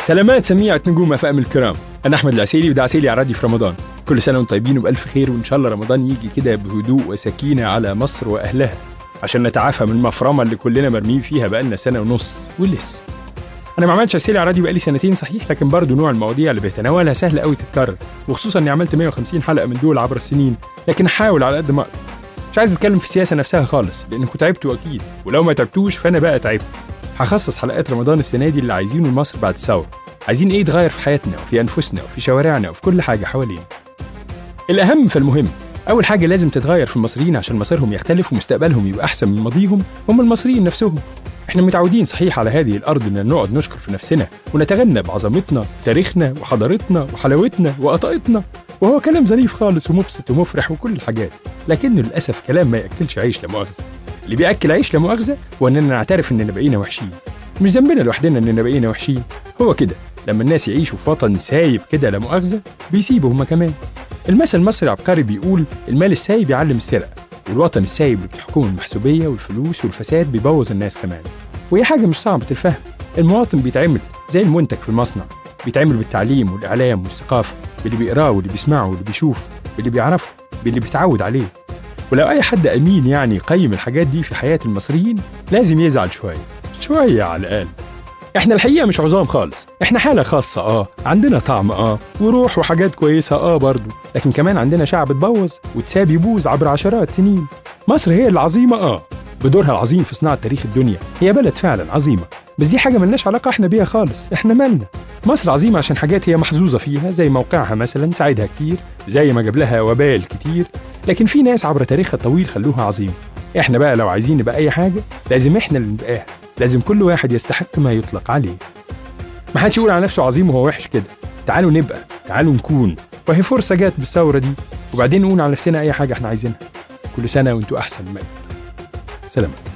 سلامات سميعة نجوم افلام الكرام انا احمد العسيلي وده عسيلي على راديو في رمضان كل سنه وانتم طيبين وبالف خير وان شاء الله رمضان يجي كده بهدوء وسكينه على مصر واهلها عشان نتعافى من المفرمه اللي كلنا مرميين فيها بقالنا سنه ونص ولسه انا ما عملتش عسيلي على راديو بقالي سنتين صحيح لكن برضه نوع المواضيع اللي بيتناولها سهل قوي تتكرر وخصوصا اني عملت 150 حلقه من دول عبر السنين لكن احاول على قد ما اقدر مش عايز اتكلم في السياسه نفسها خالص لانكم تعبتوا اكيد ولو ما تعبتوش فانا بقى تعبت هخصص حلقات رمضان السنه دي اللي عايزينه لمصر بعد الثوره عايزين ايه يتغير في حياتنا وفي انفسنا وفي شوارعنا وفي كل حاجه حوالينا الاهم فالمهم اول حاجه لازم تتغير في المصريين عشان مصيرهم يختلف ومستقبلهم يبقى احسن من ماضيهم هم المصريين نفسهم احنا متعودين صحيح على هذه الارض ان نقعد نشكر في نفسنا ونتغنى بعظمتنا تاريخنا وحضارتنا وحلاوتنا وقطايتنا وهو كلام ظريف خالص ومبسط ومفرح وكل الحاجات لكنه للاسف كلام ما ياكلش عيش لا مؤاخذه اللي بياكل عيش لا مؤاخذه هو اننا نعترف اننا بقينا وحشين مش ذنبنا لوحدنا اننا بقينا وحشين هو كده لما الناس يعيشوا في وطن سايب كده لا مؤاخذه بيسيبوا هما كمان المثل المصري العبقري بيقول المال السايب يعلم السرقه والوطن السايب اللي بتحكمه المحسوبيه والفلوس والفساد بيبوظ الناس كمان وهي حاجه مش صعبه الفهم المواطن بيتعمل زي المنتج في المصنع بيتعمل بالتعليم والاعلام والثقافه باللي بيقراه واللي بيسمعه واللي بيشوفه باللي بيعرفه باللي بيتعود عليه ولو اي حد امين يعني يقيم الحاجات دي في حياه المصريين لازم يزعل شويه شويه على الاقل احنا الحقيقه مش عظام خالص احنا حاله خاصه اه عندنا طعم اه وروح وحاجات كويسه اه برضو لكن كمان عندنا شعب اتبوظ واتساب يبوظ عبر عشرات سنين مصر هي العظيمه اه بدورها العظيم في صناعه تاريخ الدنيا هي بلد فعلا عظيمه بس دي حاجه ملناش علاقه احنا بيها خالص احنا مالنا مصر عظيمه عشان حاجات هي محظوظه فيها زي موقعها مثلا ساعدها كتير زي ما جاب لها وبال كتير لكن في ناس عبر تاريخها الطويل خلوها عظيمه احنا بقى لو عايزين نبقى اي حاجه لازم احنا اللي نبقاها لازم كل واحد يستحق ما يطلق عليه ما حدش يقول على نفسه عظيم وهو وحش كده تعالوا نبقى تعالوا نكون وهي فرصه جت بالثوره دي وبعدين نقول على نفسنا اي حاجه احنا عايزينها كل سنه وانتوا احسن ما سلام